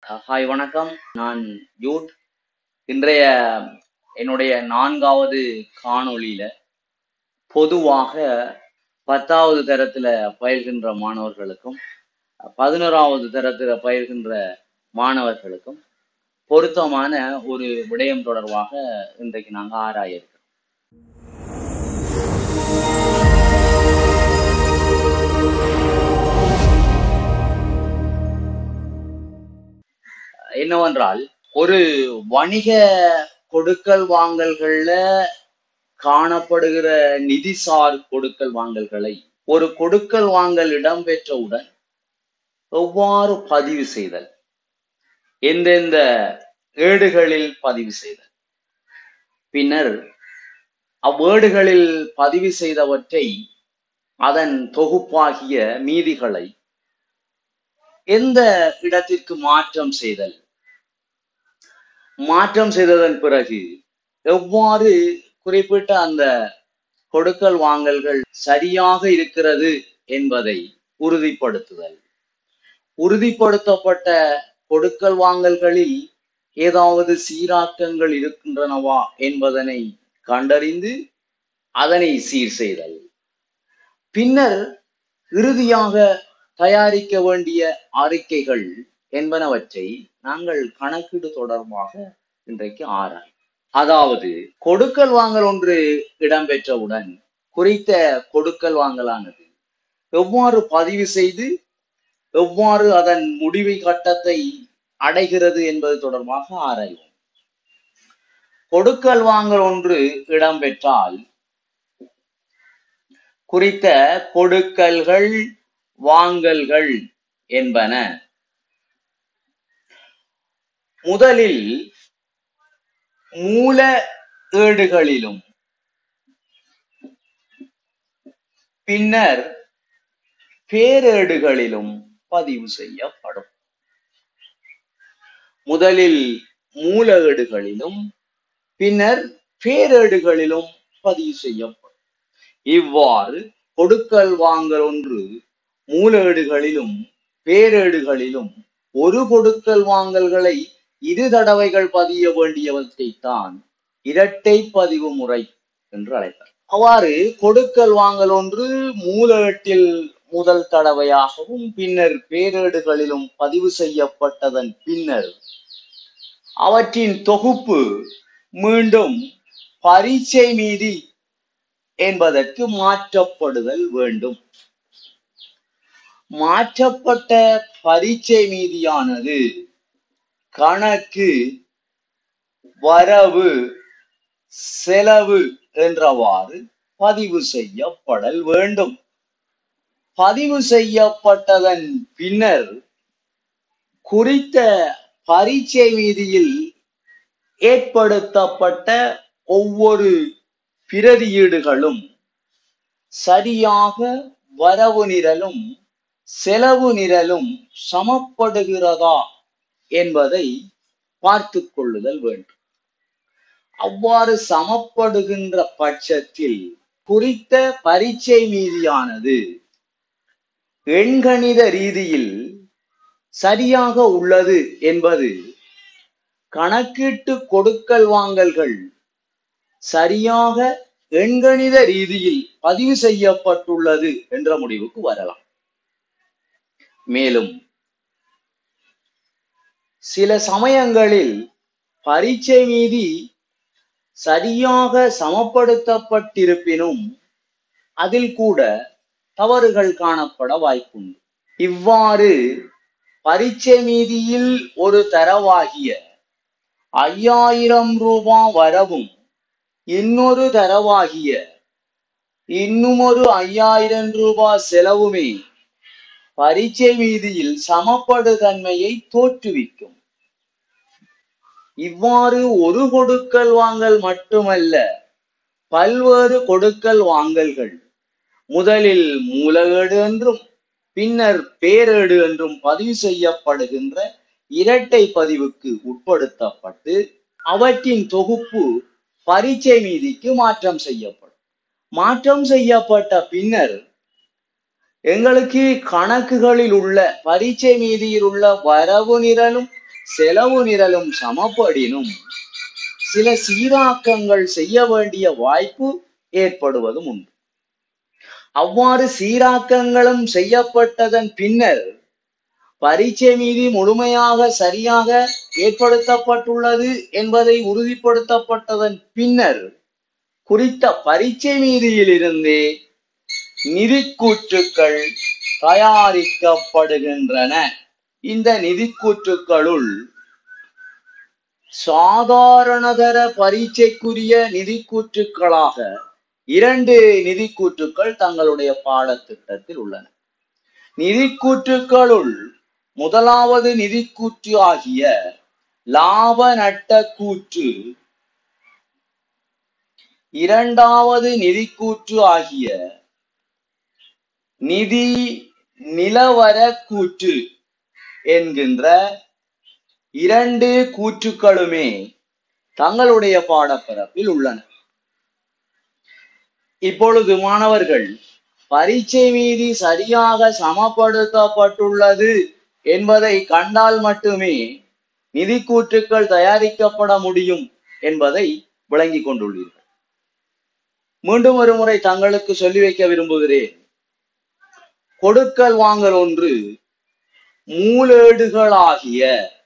hi வணக்கம் நான் Jude இன்றைய என்னுடைய நான்காவது காணொளியில பொதுவாக பத்தாவது தரத்துல பயில்கின்ற மாணவர்களுக்கும் பதினோராவது தரத்துல பயில்கின்ற மாணவர்களுக்கும் பொருத்தமான ஒரு விடயம் தொடர்பாக இன்றைக்கு நாங்க ஆராய இருக்கிறோம் என்னவென்றால் ஒரு வணிக கொடுக்கல் வாங்கல்கள்ல காணப்படுகிற நிதிசார் கொடுக்கல் வாங்கல்களை ஒரு கொடுக்கல் வாங்கல் இடம்பெற்றவுடன் எவ்வாறு பதிவு செய்தல் எந்தெந்த ஏடுகளில் பதிவு செய்தல் பின்னர் அவ்வேடுகளில் பதிவு செய்தவற்றை அதன் தொகுப்பாகிய மீதிகளை எந்த இடத்திற்கு மாற்றம் செய்தல் மாற்றம் செய்ததன் பிறகு எவ்வாறு குறிப்பிட்ட அந்த கொடுக்கல் வாங்கல்கள் சரியாக இருக்கிறது என்பதை உறுதிப்படுத்துதல் உறுதிப்படுத்தப்பட்ட கொடுக்கல் வாங்கல்களில் ஏதாவது சீராக்கங்கள் இருக்கின்றனவா என்பதனை கண்டறிந்து அதனை சீர் செய்தல் பின்னர் இறுதியாக தயாரிக்க வேண்டிய அறிக்கைகள் என்பனவற்றை நாங்கள் கணக்கீடு தொடர்பாக இன்றைக்கு ஆராய் அதாவது கொடுக்கல் வாங்கல் ஒன்று இடம்பெற்றவுடன் குறித்த கொடுக்கல் வாங்கலானது எவ்வாறு பதிவு செய்து எவ்வாறு அதன் முடிவை கட்டத்தை அடைகிறது என்பது தொடர்பாக ஆராய்வோம் கொடுக்கல் வாங்கல் ஒன்று இடம்பெற்றால் குறித்த கொடுக்கல்கள் வாங்கல்கள் என்பன முதலில் மூல ஏடுகளிலும் பின்னர் பேரேடுகளிலும் பதிவு செய்யப்படும் முதலில் மூல ஏடுகளிலும் பின்னர் பேரேடுகளிலும் பதிவு செய்யப்படும் இவ்வாறு கொடுக்கல் வாங்கல் ஒன்று மூலேடுகளிலும் பேரேடுகளிலும் ஒரு கொடுக்கல் வாங்கல்களை இரு தடவைகள் பதிய வேண்டியவற்றைத்தான் இரட்டை பதிவு முறை என்று அழைப்பர் அவ்வாறு கொடுக்கல் வாங்கல் ஒன்று மூலேட்டில் முதல் தடவையாகவும் பின்னர் பேரேடுகளிலும் பதிவு செய்யப்பட்டதன் பின்னர் அவற்றின் தொகுப்பு மீண்டும் பரீட்சை மீதி என்பதற்கு மாற்றப்படுதல் வேண்டும் மாற்றப்பட்ட பரீட்சை மீதியானது கணக்கு வரவு செலவு என்றவாறு பதிவு செய்யப்படல் வேண்டும் பதிவு செய்யப்பட்டதன் பின்னர் குறித்த பரீட்சை மீதியில் ஏற்படுத்தப்பட்ட ஒவ்வொரு பிரதியீடுகளும் சரியாக வரவு நிரலும் செலவு நிரலும் சமப்படுகிறதா என்பதை பார்த்து கொள்ளுதல் வேண்டும் அவ்வாறு சமப்படுகின்ற பட்சத்தில் குறித்த பரீட்சை மீதியானது எண்கணித ரீதியில் சரியாக உள்ளது என்பது கணக்கீட்டு கொடுக்கல் வாங்கல்கள் சரியாக எண்கணித ரீதியில் பதிவு செய்யப்பட்டுள்ளது என்ற முடிவுக்கு வரலாம் மேலும் சில சமயங்களில் பரீட்சை மீதி சரியாக சமப்படுத்தப்பட்டிருப்பினும் அதில் கூட தவறுகள் காணப்பட வாய்ப்புண்டு இவ்வாறு பரீட்சை மீதியில் ஒரு தரவாகிய ஐயாயிரம் ரூபாய் வரவும் இன்னொரு தரவாகிய இன்னுமொரு ஐயாயிரம் ரூபாய் செலவுமே பரீட்சை மீதியில் சமப்படுதன்மையை தோற்றுவிக்கும் இவ்வாறு ஒரு கொடுக்கல் வாங்கல் மட்டுமல்ல பல்வேறு கொடுக்கல் வாங்கல்கள் முதலில் மூலகேடு என்றும் பின்னர் பேரேடு என்றும் பதிவு செய்யப்படுகின்ற இரட்டை பதிவுக்கு உட்படுத்தப்பட்டு அவற்றின் தொகுப்பு பரீட்சை மீதிக்கு மாற்றம் செய்யப்படும் மாற்றம் செய்யப்பட்ட பின்னர் எங்களுக்கு கணக்குகளில் உள்ள பரீட்சை மீதியில் உள்ள வரவு நிரலும் செலவு நிரலும் சமப்படினும் சில சீராக்கங்கள் செய்ய வேண்டிய வாய்ப்பு ஏற்படுவதும் உண்டு அவ்வாறு சீராக்கங்களும் செய்யப்பட்டதன் பின்னர் பரீட்சை மீதி முழுமையாக சரியாக ஏற்படுத்தப்பட்டுள்ளது என்பதை உறுதிப்படுத்தப்பட்டதன் பின்னர் குறித்த பரீட்சை மீதியிலிருந்தே நிதிக்கூற்றுக்கள் தயாரிக்கப்படுகின்றன இந்த நிதிக்கூற்றுக்களுள் சாதாரணதர பரீட்சைக்குரிய நிதிக்கூற்றுக்களாக இரண்டு நிதிக்கூற்றுக்கள் தங்களுடைய பாடத்திட்டத்தில் உள்ளன நிதிக்கூற்றுக்களுள் முதலாவது நிதிக்கூற்று ஆகிய லாப நட்ட கூற்று இரண்டாவது நிதிக்கூற்று ஆகிய நிதி நிலவர கூற்று என்கின்ற இரண்டு கூற்றுக்களுமே தங்களுடைய பாடப்பரப்பில் உள்ளன இப்பொழுது மாணவர்கள் பரீட்சை மீதி சரியாக சமப்படுத்தப்பட்டுள்ளது என்பதை கண்டால் மட்டுமே நிதிக்கூற்றுக்கள் தயாரிக்கப்பட முடியும் என்பதை விளங்கிக் கொண்டுள்ளீர்கள் மீண்டும் ஒரு முறை தங்களுக்கு சொல்லி வைக்க விரும்புகிறேன் கொடுக்கல் வாங்கல் ஒன்று மூலேடுகளாகிய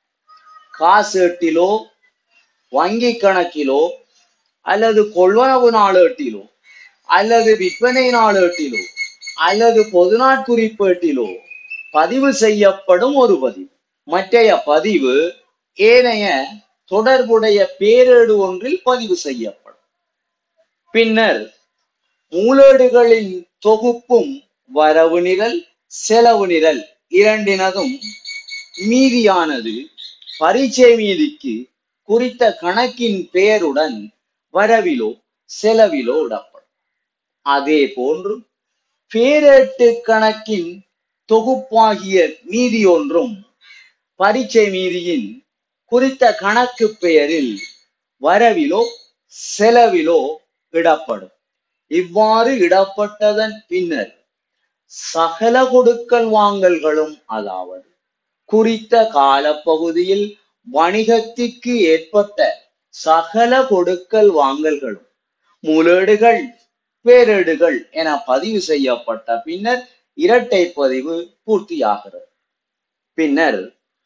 காசேட்டிலோ வங்கி கணக்கிலோ அல்லது கொள்வனவு நாளேட்டிலோ அல்லது விற்பனை நாளேட்டிலோ அல்லது பொதுநாட் குறிப்பேட்டிலோ பதிவு செய்யப்படும் ஒரு பதிவு மற்றைய பதிவு ஏனைய தொடர்புடைய பேரேடு ஒன்றில் பதிவு செய்யப்படும் பின்னர் மூலேடுகளின் தொகுப்பும் வரவு நிரல் செலவு நிரல் இரண்டினதும் மீதியானது பரீட்சை மீதிக்கு குறித்த கணக்கின் பெயருடன் வரவிலோ செலவிலோ இடப்படும் அதே போன்று பேரேட்டு கணக்கின் தொகுப்பாகிய மீதி ஒன்றும் பரீட்சை மீதியின் குறித்த கணக்கு பெயரில் வரவிலோ செலவிலோ இடப்படும் இவ்வாறு இடப்பட்டதன் பின்னர் சகல கொடுக்கல் வாங்கல்களும் அதாவது குறித்த காலப்பகுதியில் வணிகத்திற்கு ஏற்பட்ட சகல கொடுக்கல் வாங்கல்களும் மூலேடுகள் பேரேடுகள் என பதிவு செய்யப்பட்ட பின்னர் இரட்டை பதிவு பூர்த்தியாகிறது பின்னர்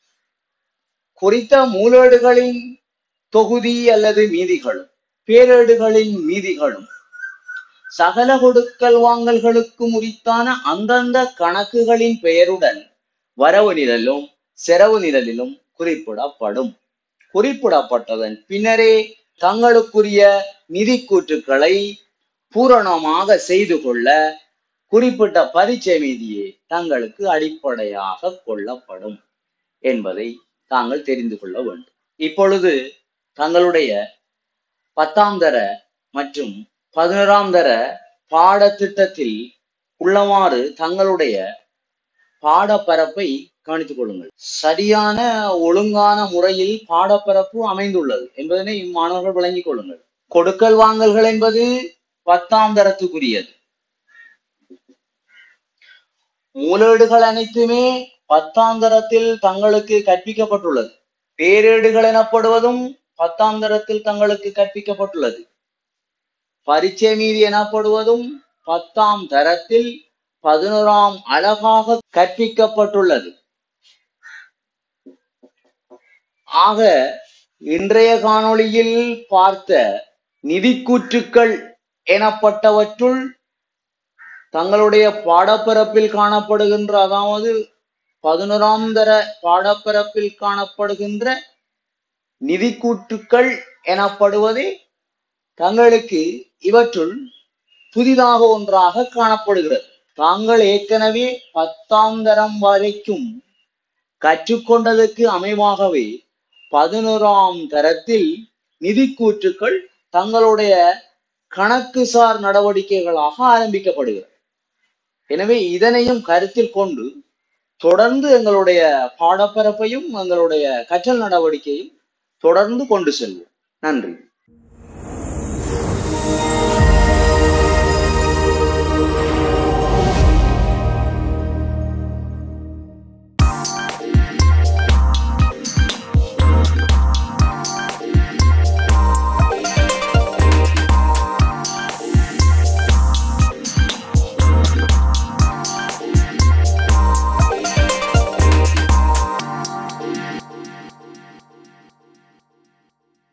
குறித்த மூலேடுகளின் தொகுதி அல்லது மீதிகளும் பேரேடுகளின் மீதிகளும் சகல கொடுக்கல் வாங்கல்களுக்கு உரித்தான அந்தந்த கணக்குகளின் பெயருடன் வரவு நிரலும் செலவு நிரலிலும் குறிப்பிடப்படும் குறிப்பிடப்பட்டதன் பின்னரே தங்களுக்குரிய நிதி கூற்றுக்களை பூரணமாக செய்து கொள்ள குறிப்பிட்ட பரீட்சை மீதியே தங்களுக்கு அடிப்படையாக கொள்ளப்படும் என்பதை தாங்கள் தெரிந்து கொள்ள வேண்டும் இப்பொழுது தங்களுடைய பத்தாம் தர மற்றும் பதினோராம் தர பாடத்திட்டத்தில் உள்ளவாறு தங்களுடைய பாடப்பரப்பை கவனித்துக் கொள்ளுங்கள் சரியான ஒழுங்கான முறையில் பாடப்பரப்பு அமைந்துள்ளது என்பதனை மாணவர்கள் விளங்கிக் கொள்ளுங்கள் கொடுக்கல் வாங்கல்கள் என்பது பத்தாம் தரத்துக்குரியது மூலேடுகள் அனைத்துமே பத்தாம் தரத்தில் தங்களுக்கு கற்பிக்கப்பட்டுள்ளது பேரேடுகள் எனப்படுவதும் பத்தாம் தரத்தில் தங்களுக்கு கற்பிக்கப்பட்டுள்ளது பரீட்சை மீதி எனப்படுவதும் பத்தாம் தரத்தில் பதினோராம் அழகாக கற்பிக்கப்பட்டுள்ளது ஆக இன்றைய காணொளியில் பார்த்த நிதிக்கூற்றுக்கள் எனப்பட்டவற்றுள் தங்களுடைய பாடப்பரப்பில் காணப்படுகின்ற அதாவது பதினோராம் தர பாடப்பரப்பில் காணப்படுகின்ற நிதிக்கூற்றுக்கள் எனப்படுவதே தங்களுக்கு இவற்றுள் புதிதாக ஒன்றாக காணப்படுகிறது தாங்கள் ஏற்கனவே பத்தாம் தரம் வரைக்கும் கற்றுக்கொண்டதற்கு அமைவாகவே பதினோராம் தரத்தில் நிதிக்கூற்றுக்கள் தங்களுடைய கணக்குசார் நடவடிக்கைகளாக ஆரம்பிக்கப்படுகிறது எனவே இதனையும் கருத்தில் கொண்டு தொடர்ந்து எங்களுடைய பாடப்பரப்பையும் எங்களுடைய கற்றல் நடவடிக்கையும் தொடர்ந்து கொண்டு செல்வோம் நன்றி